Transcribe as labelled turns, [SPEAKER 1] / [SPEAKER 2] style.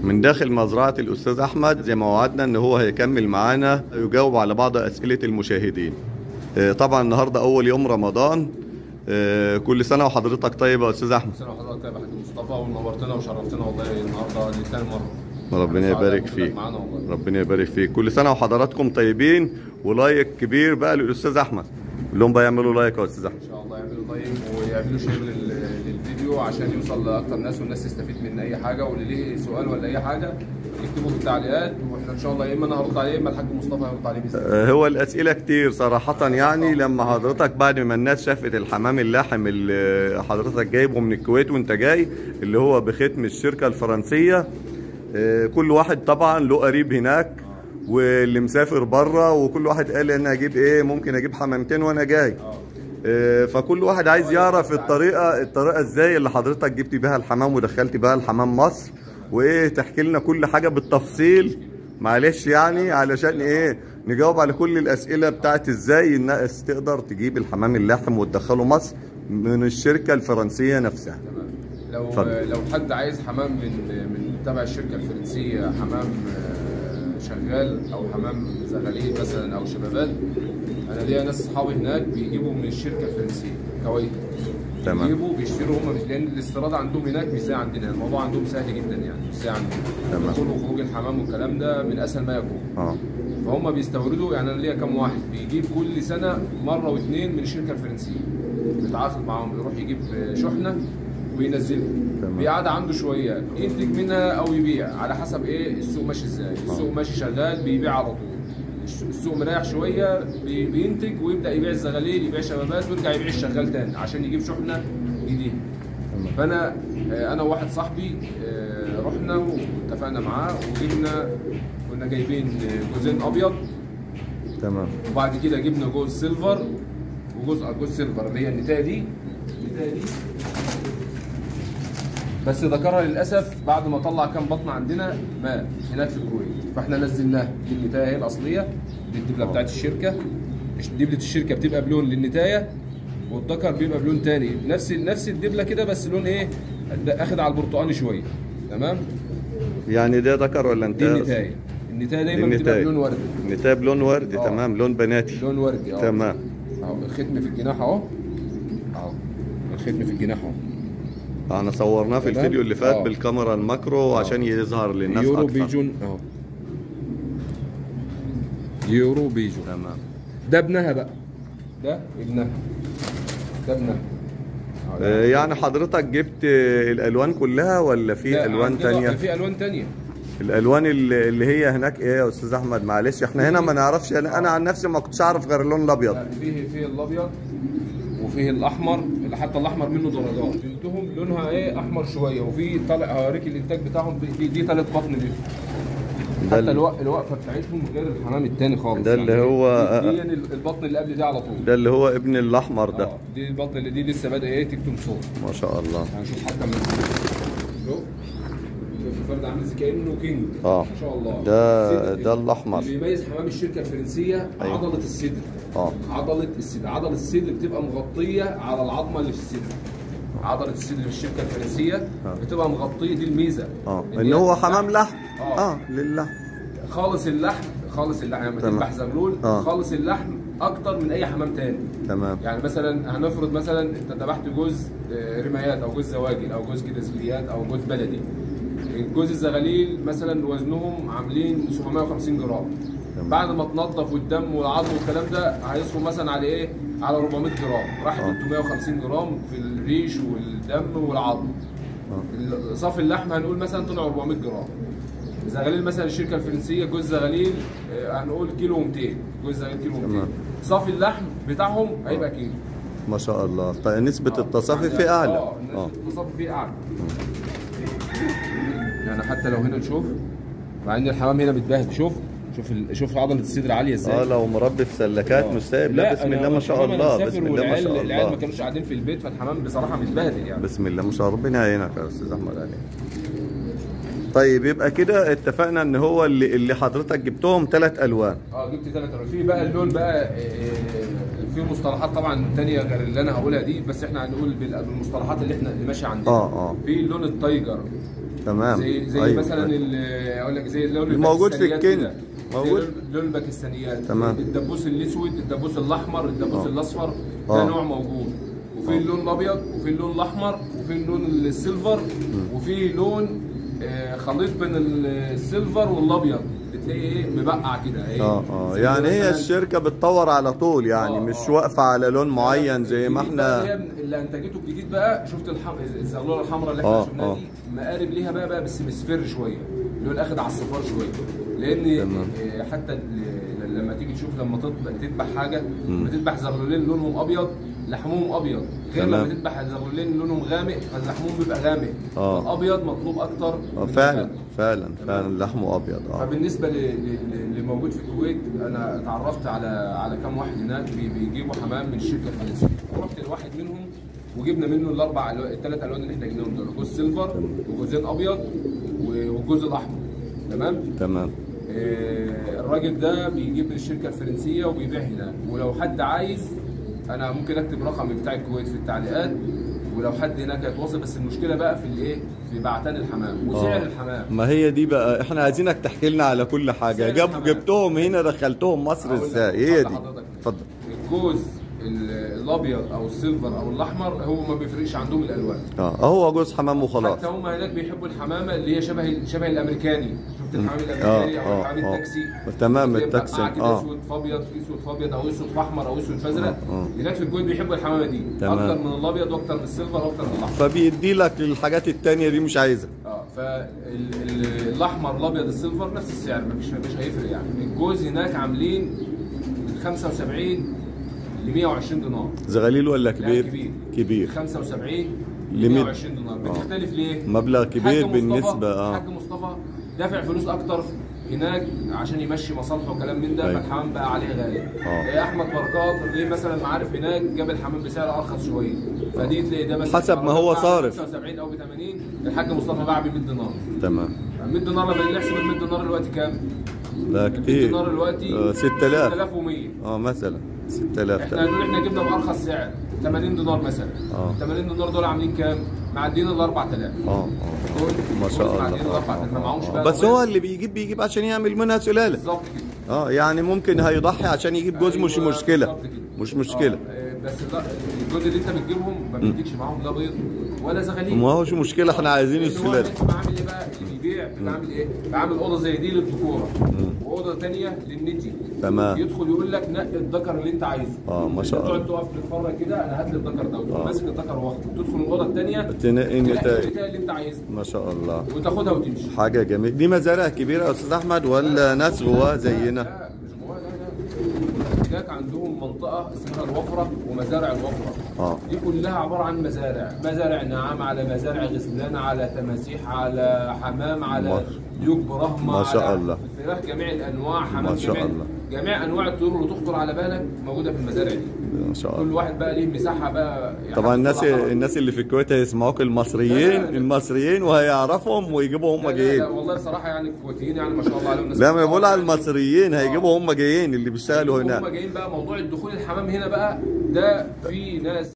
[SPEAKER 1] من داخل مزرعة الأستاذ أحمد زي ما وعدنا إن هو هيكمل معانا يجاوب على بعض أسئلة المشاهدين آه، طبعا النهاردة أول يوم رمضان آه، كل سنة وحضرتك طيب يا أستاذ أحمد
[SPEAKER 2] سنة وحضرتك طيب يا حاج مصطفى ونورتنا وشرفتنا والله النهارده دي تاني مرة
[SPEAKER 1] ربنا يبارك
[SPEAKER 2] وجودك
[SPEAKER 1] فيك
[SPEAKER 2] معانا والله
[SPEAKER 1] ربنا يبارك فيك كل سنة وحضراتكم طيبين ولايك كبير بقى للأستاذ أحمد كلهم بقى يعملوا لايك يا أستاذ أحمد
[SPEAKER 2] ان شاء الله يعملوا لايك ويعملوا شير لل- للفيديو عشان يوصل لاكتر ناس والناس تستفيد من اي حاجة واللي ليه سؤال ولا اي حاجة يكتبوا في التعليقات واحنا ان شاء الله يا اما انا هرد عليه يا اما الحاج مصطفى هيرد عليه باذن الله
[SPEAKER 1] آه، هو الأسئلة كتير صراحة يعني لما حضرتك بعد ما الناس شافت الحمام اللاحم اللي حضرتك جايبه من الكويت وانت جاي اللي هو بختم الشركة الفرنسية آه، كل واحد طبعا له قريب هناك واللي مسافر بره وكل واحد قال انا اجيب ايه ممكن اجيب حمامتين وانا جاي آه، فكل واحد عايز يعرف الطريقة الطريقة ازاي اللي حضرتك جبت بيها الحمام ودخلت بيها الحمام مصر وايه تحكي لنا كل حاجة بالتفصيل معلش يعني علشان ايه نجاوب على كل الاسئلة بتاعت ازاي الناس تقدر تجيب الحمام اللاحم وتدخله مصر من الشركة الفرنسية نفسها
[SPEAKER 2] تمام لو
[SPEAKER 1] اتفضل.
[SPEAKER 2] لو حد عايز حمام من من تبع الشركه الفرنسيه حمام آه، شغال او حمام زغاليل مثلا او شبابات انا ليا ناس اصحابي هناك بيجيبوا من الشركه الفرنسيه كويت
[SPEAKER 1] تمام.
[SPEAKER 2] بيجيبوا بيشتروا هم مش لان الاستيراد عندهم هناك مش زي عندنا الموضوع عندهم سهل جدا يعني مش زي عندنا
[SPEAKER 1] تمام.
[SPEAKER 2] دخول وخروج الحمام والكلام ده من اسهل ما يكون
[SPEAKER 1] اه
[SPEAKER 2] فهم بيستوردوا يعني انا ليا كام واحد بيجيب كل سنه مره واثنين من الشركه الفرنسيه بيتعاقد معاهم يروح يجيب شحنه وينزلها
[SPEAKER 1] تمام.
[SPEAKER 2] بيقعد عنده شويه ينتج منها او يبيع على حسب ايه السوق ماشي ازاي السوق ماشي شغال بيبيع على طول الش- السوق مريح شويه بي- بينتج ويبدا يبيع الزغاليل يبيع شبابات ويرجع يبيع الشغال تاني عشان يجيب شحنه جديده
[SPEAKER 1] تمام.
[SPEAKER 2] فانا آه، انا وواحد صاحبي آه، رحنا واتفقنا معاه وجبنا كنا جايبين جوزين ابيض
[SPEAKER 1] تمام
[SPEAKER 2] وبعد كده جبنا جوز سيلفر وجوز جوز سيلفر اللي هي النتايه دي النتايه دي بس ذكرها للاسف بعد ما طلع كام بطن عندنا مات هناك في الكويت فاحنا نزلناه دي النتايه هي الاصليه دي الدبله بتاعت الشركه دبله الشركه بتبقى بلون للنتايه والذكر بيبقى بلون تاني نفس نفس الدبله كده بس لون ايه ده اخد على البرتقاني شويه تمام
[SPEAKER 1] يعني ده ذكر ولا انت
[SPEAKER 2] دي النتايه النتايه دايما
[SPEAKER 1] دي
[SPEAKER 2] بتبقى
[SPEAKER 1] النتاية.
[SPEAKER 2] بلون وردي
[SPEAKER 1] نتاب لون وردي
[SPEAKER 2] آه.
[SPEAKER 1] تمام لون بناتي
[SPEAKER 2] لون وردي اه
[SPEAKER 1] تمام
[SPEAKER 2] اهو الختم في الجناح اهو اهو الختم في الجناح اهو
[SPEAKER 1] احنا صورناه في
[SPEAKER 2] تمام؟
[SPEAKER 1] الفيديو اللي فات
[SPEAKER 2] آه.
[SPEAKER 1] بالكاميرا الماكرو عشان يظهر للناس
[SPEAKER 2] يورو
[SPEAKER 1] اكتر
[SPEAKER 2] بيجون اهو يورو بيجون
[SPEAKER 1] تمام
[SPEAKER 2] ده ابنها بقى ده ابنها ده ابنها أهو ده.
[SPEAKER 1] آه، يعني حضرتك جبت آه، الالوان كلها ولا في
[SPEAKER 2] لا،
[SPEAKER 1] الوان
[SPEAKER 2] عندنا
[SPEAKER 1] تانية
[SPEAKER 2] في الوان تانية
[SPEAKER 1] الالوان اللي اللي هي هناك ايه يا استاذ احمد معلش احنا هنا ما نعرفش انا أنا عن نفسي ما كنتش اعرف غير اللون الابيض
[SPEAKER 2] لا، فيه فيه الابيض وفيه الاحمر اللي حتى الاحمر منه درجات بنتهم لونها ايه احمر شويه وفي طالع هوريك الانتاج بتاعهم دي- دي, دي تالت بطن دي
[SPEAKER 1] ده
[SPEAKER 2] حتى
[SPEAKER 1] ال-
[SPEAKER 2] الوق- الوقفه بتاعتهم غير الحمام التاني خالص
[SPEAKER 1] ده اللي هو-
[SPEAKER 2] دي, دي البطن اللي قبل دي على طول
[SPEAKER 1] ده اللي هو ابن الاحمر ده
[SPEAKER 2] اه دي البطن اللي دي لسه بادئه ايه تكتم صوت
[SPEAKER 1] ما شاء الله
[SPEAKER 2] هنشوف حتى من شوف شوف الفرد عامل زي كانه كينج
[SPEAKER 1] آه.
[SPEAKER 2] ما شاء الله
[SPEAKER 1] ده-
[SPEAKER 2] الصدر-
[SPEAKER 1] ده الأحمر.
[SPEAKER 2] اللي بيميز حمام الشركه الفرنسيه
[SPEAKER 1] أيوة.
[SPEAKER 2] عضله الصدر
[SPEAKER 1] اه
[SPEAKER 2] عضله الصدر عضله الصدر بتبقى مغطيه على العظمه اللي في الصدر عضله الصدر في الشركه الفرنسيه
[SPEAKER 1] آه.
[SPEAKER 2] بتبقى مغطيه دي الميزه
[SPEAKER 1] اه
[SPEAKER 2] إن
[SPEAKER 1] ان
[SPEAKER 2] هي
[SPEAKER 1] هو
[SPEAKER 2] اللحم-
[SPEAKER 1] حمام لحم
[SPEAKER 2] آه.
[SPEAKER 1] اه للحم
[SPEAKER 2] خالص اللحم خالص اللحم لما
[SPEAKER 1] تمام.
[SPEAKER 2] تذبح زغلول
[SPEAKER 1] آه.
[SPEAKER 2] خالص اللحم اكتر من اي حمام تاني
[SPEAKER 1] تمام
[SPEAKER 2] يعني مثلا هنفرض مثلا انت ذبحت جوز آه، رمايات او جوز زواجل او جوز كده زبريات او جوز بلدي جوز الزغاليل مثلا وزنهم عاملين 750 جرام
[SPEAKER 1] تمام.
[SPEAKER 2] بعد ما تنضف والدم والعظم والكلام ده هيصفوا مثلا على ايه؟ على 400 جرام راح
[SPEAKER 1] آه.
[SPEAKER 2] 350 جرام في الريش والدم والعظم
[SPEAKER 1] آه.
[SPEAKER 2] صافي اللحم هنقول مثلا طلع 400 جرام زغاليل مثلا الشركه الفرنسيه جوز زغاليل آه، هنقول كيلو 200 جوز زغاليل كيلو 200
[SPEAKER 1] تمام.
[SPEAKER 2] صافي اللحم بتاعهم هيبقى كيلو
[SPEAKER 1] ما شاء الله طيب نسبة
[SPEAKER 2] آه.
[SPEAKER 1] التصافي
[SPEAKER 2] يعني-
[SPEAKER 1] فيه اعلى
[SPEAKER 2] اه
[SPEAKER 1] اه
[SPEAKER 2] نسبة التصافي فيه اعلى يعني حتى لو هنا نشوف مع ان الحمام هنا متبهدل شوف شوف ال... شوف عضله الصدر عاليه ازاي
[SPEAKER 1] اه لو مربي في سلكات
[SPEAKER 2] آه.
[SPEAKER 1] مش سايب لا بسم
[SPEAKER 2] أنا
[SPEAKER 1] الله ما شاء
[SPEAKER 2] الحمام أنا
[SPEAKER 1] الله
[SPEAKER 2] مسافر
[SPEAKER 1] بسم الله ما
[SPEAKER 2] والعيال-
[SPEAKER 1] شاء
[SPEAKER 2] العيال ما
[SPEAKER 1] الله
[SPEAKER 2] كانوش قاعدين في البيت فالحمام بصراحه متبهدل يعني
[SPEAKER 1] بسم الله ما شاء الله ربنا يعينك يا استاذ احمد علي طيب يبقى كده اتفقنا ان هو اللي اللي حضرتك جبتهم ثلاث الوان
[SPEAKER 2] اه جبت ثلاث الوان في بقى اللون بقى آه، في مصطلحات طبعا تانية غير اللي انا هقولها دي بس احنا هنقول بال- بالمصطلحات اللي احنا اللي ماشيه عندنا
[SPEAKER 1] آه، آه.
[SPEAKER 2] في اللون التايجر
[SPEAKER 1] تمام.
[SPEAKER 2] زي زي
[SPEAKER 1] أيوة.
[SPEAKER 2] مثلا ال- اقول لك زي لون
[SPEAKER 1] الموجود في
[SPEAKER 2] الباكستانيات
[SPEAKER 1] الكن.
[SPEAKER 2] كده.
[SPEAKER 1] موجود.
[SPEAKER 2] زي لون- لون الباكستانيات
[SPEAKER 1] تمام.
[SPEAKER 2] الدبوس الاسود الدبوس الاحمر الدبوس
[SPEAKER 1] آه.
[SPEAKER 2] الاصفر
[SPEAKER 1] آه.
[SPEAKER 2] ده نوع موجود وفي
[SPEAKER 1] آه.
[SPEAKER 2] اللون الابيض وفي اللون الاحمر وفي اللون السيلفر وفي لون آه، خليط بين السيلفر والابيض بتلاقي ايه مبقع كده ايه
[SPEAKER 1] اه اه
[SPEAKER 2] زي
[SPEAKER 1] يعني هي
[SPEAKER 2] مثلاً-
[SPEAKER 1] الشركه بتطور على طول يعني
[SPEAKER 2] آه،
[SPEAKER 1] مش
[SPEAKER 2] آه.
[SPEAKER 1] واقفه على لون معين زي ما
[SPEAKER 2] الجديد بقى
[SPEAKER 1] احنا
[SPEAKER 2] هي اللي انتجته الجديد بقى شفت الحم... الزغلوله الحمراء اللي
[SPEAKER 1] آه،
[SPEAKER 2] احنا شفناها
[SPEAKER 1] آه.
[SPEAKER 2] دي مقارب ليها بقى بقى بس مصفر شويه اللي هو الاخد على الصفار شويه لان
[SPEAKER 1] تمام.
[SPEAKER 2] آه، حتى ال- لما تيجي تشوف لما تطبخ تذبح حاجه
[SPEAKER 1] مم.
[SPEAKER 2] لما تذبح زغلولين لونهم ابيض لحمهم ابيض غير لما
[SPEAKER 1] تمام.
[SPEAKER 2] تذبح زغلولين لونهم غامق فلحمهم بيبقى غامق
[SPEAKER 1] آه.
[SPEAKER 2] الابيض مطلوب اكتر
[SPEAKER 1] آه،
[SPEAKER 2] من
[SPEAKER 1] فعلا
[SPEAKER 2] الغامق.
[SPEAKER 1] فعلا فعلا لحمه ابيض اه
[SPEAKER 2] فبالنسبه ل- ل- اللي موجود في الكويت انا اتعرفت على على كام واحد هناك بي- بيجيبوا حمام من الشركه الفرنسيه رحت لواحد منهم وجبنا منه الاربع الوان الثلاث الوان اللي احنا جبناهم دول جوز سيلفر وجوزين ابيض و- والجوز الاحمر تمام
[SPEAKER 1] تمام
[SPEAKER 2] آه، الراجل ده بيجيب من الشركه الفرنسيه وبيبيع هناك ولو حد عايز انا ممكن اكتب رقم بتاع الكويت في التعليقات ولو حد هناك هيتواصل بس المشكله بقى في الايه في بعتان الحمام وسعر
[SPEAKER 1] آه.
[SPEAKER 2] الحمام
[SPEAKER 1] ما هي دي بقى احنا عايزينك تحكي لنا على كل حاجه
[SPEAKER 2] سعر
[SPEAKER 1] جاب
[SPEAKER 2] الحمام.
[SPEAKER 1] جبتهم هنا دخلتهم مصر
[SPEAKER 2] هقول لك،
[SPEAKER 1] ازاي هي
[SPEAKER 2] هقول
[SPEAKER 1] دي
[SPEAKER 2] لحضرتك.
[SPEAKER 1] اتفضل
[SPEAKER 2] الجوز ال- الابيض او السيلفر او الاحمر هو ما بيفرقش عندهم الالوان
[SPEAKER 1] اه هو جوز حمام وخلاص
[SPEAKER 2] حتى هم هناك بيحبوا الحمامه اللي هي شبه شبه الامريكاني شفت الحمام
[SPEAKER 1] اه
[SPEAKER 2] الامريكاني او
[SPEAKER 1] اه
[SPEAKER 2] الحمام
[SPEAKER 1] اه
[SPEAKER 2] التاكسي
[SPEAKER 1] تمام
[SPEAKER 2] اللي هي
[SPEAKER 1] التاكسي
[SPEAKER 2] مبقعة كده
[SPEAKER 1] اه
[SPEAKER 2] اسود في ابيض اسود في ابيض او اسود في احمر او اسود في ازرق
[SPEAKER 1] آه، آه.
[SPEAKER 2] هناك في الكويت بيحبوا الحمامه دي
[SPEAKER 1] تمام.
[SPEAKER 2] اكتر من الابيض واكتر من السيلفر واكتر من الاحمر
[SPEAKER 1] فبيدي لك الحاجات التانية دي مش عايزها
[SPEAKER 2] اه فالاحمر الابيض السيلفر نفس السعر مفيش مش هيفرق يعني الجوز هناك عاملين من 75 ل 120 دينار
[SPEAKER 1] زغاليل ولا
[SPEAKER 2] لا،
[SPEAKER 1] كبير
[SPEAKER 2] كبير
[SPEAKER 1] كبير
[SPEAKER 2] 75
[SPEAKER 1] ل
[SPEAKER 2] ل
[SPEAKER 1] 100
[SPEAKER 2] 120 دينار بتختلف ليه؟
[SPEAKER 1] مبلغ كبير
[SPEAKER 2] حاج مصطفى-
[SPEAKER 1] بالنسبة اه
[SPEAKER 2] حاج مصطفى دافع فلوس اكتر هناك عشان يمشي مصالحه وكلام من ده
[SPEAKER 1] أيوة.
[SPEAKER 2] فالحمام بقى عليه غالي
[SPEAKER 1] آه.
[SPEAKER 2] إيه احمد بركات ليه مثلا معارف هناك جاب الحمام بسعر ارخص شويه فدي تلاقي ده مثلا
[SPEAKER 1] حسب ما هو
[SPEAKER 2] باع ب
[SPEAKER 1] صارف.
[SPEAKER 2] 75 او ب 80 الحاج مصطفى باع ب 100 دينار
[SPEAKER 1] تمام
[SPEAKER 2] 100 دينار لما نحسب ال 100 دينار دلوقتي كام؟
[SPEAKER 1] لا
[SPEAKER 2] 100
[SPEAKER 1] كتير
[SPEAKER 2] دينار دلوقتي
[SPEAKER 1] آه، 6000
[SPEAKER 2] 6100
[SPEAKER 1] اه مثلا 6000
[SPEAKER 2] احنا هنقول احنا جبنا بارخص سعر 80 دينار مثلا
[SPEAKER 1] آه.
[SPEAKER 2] 80 دينار دول عاملين كام؟ معديين ال 4000
[SPEAKER 1] اه اه
[SPEAKER 2] دول
[SPEAKER 1] ما شاء
[SPEAKER 2] دول معديين ال
[SPEAKER 1] الله
[SPEAKER 2] 4000 ما معهمش
[SPEAKER 1] آه،
[SPEAKER 2] بقى
[SPEAKER 1] بس
[SPEAKER 2] ضمان.
[SPEAKER 1] هو اللي بيجيب بيجيب عشان يعمل منها سلالة
[SPEAKER 2] بالظبط كده
[SPEAKER 1] اه يعني ممكن هيضحي عشان يجيب جوز مش
[SPEAKER 2] أيوة،
[SPEAKER 1] مشكلة
[SPEAKER 2] بالظبط كده.
[SPEAKER 1] مش مشكلة
[SPEAKER 2] آه، بس لا الجزء اللي انت بتجيبهم ما بيديكش معاهم لا بيض ولا زغاليل
[SPEAKER 1] ما هوش مشكلة احنا عايزين
[SPEAKER 2] لأن هو
[SPEAKER 1] السلالة
[SPEAKER 2] انت بعمل ايه بقى اللي بيبيع بعمل ايه؟ بعمل اوضه زي دي للذكوره واوضه ثانيه للنتي
[SPEAKER 1] تمام.
[SPEAKER 2] يدخل يقول لك نقي الذكر اللي انت عايزه
[SPEAKER 1] آه، ما شاء
[SPEAKER 2] انت
[SPEAKER 1] الله.
[SPEAKER 2] تقعد تقف تتفرج كده انا هات لي الذكر ده وتقوم
[SPEAKER 1] آه.
[SPEAKER 2] ماسك الذكر واخده تدخل الاوضه الثانيه
[SPEAKER 1] تنقي النتائج
[SPEAKER 2] النتائج اللي انت عايزها
[SPEAKER 1] ما شاء الله
[SPEAKER 2] وتاخدها وتمشي
[SPEAKER 1] حاجة جميلة دي مزارع كبيرة يا أستاذ أحمد ولا ناس جواها زينا؟
[SPEAKER 2] لا مش جواه لا لا هناك عندهم منطقه اسمها الوفره ومزارع الوفره
[SPEAKER 1] اه
[SPEAKER 2] دي كلها عباره عن مزارع مزارع نعام على مزارع غسلان على تماسيح على حمام على
[SPEAKER 1] ما-
[SPEAKER 2] ديوك برهمه
[SPEAKER 1] ما شاء
[SPEAKER 2] على
[SPEAKER 1] الله.
[SPEAKER 2] فراخ جميع الانواع حمام
[SPEAKER 1] ما شاء
[SPEAKER 2] جميع
[SPEAKER 1] الله.
[SPEAKER 2] جميع انواع الطيور اللي تخطر على بالك موجوده في المزارع دي
[SPEAKER 1] ما شاء
[SPEAKER 2] كل
[SPEAKER 1] الله
[SPEAKER 2] واحد بقى ليه مساحه بقى يعني
[SPEAKER 1] طبعا الناس
[SPEAKER 2] بصراحة.
[SPEAKER 1] الناس اللي في الكويت هيسمعوك المصريين
[SPEAKER 2] لا، لا.
[SPEAKER 1] المصريين وهيعرفهم ويجيبوا هم
[SPEAKER 2] لا, لا,
[SPEAKER 1] جايين
[SPEAKER 2] لا والله بصراحه يعني الكويتيين يعني ما شاء الله عليهم ناس
[SPEAKER 1] لا ما بقول على
[SPEAKER 2] محترمة.
[SPEAKER 1] المصريين هيجيبوا هم جايين اللي بيشتغلوا
[SPEAKER 2] هم
[SPEAKER 1] هناك
[SPEAKER 2] جايين بقى موضوع الدخول الحمام هنا بقى ده في ناس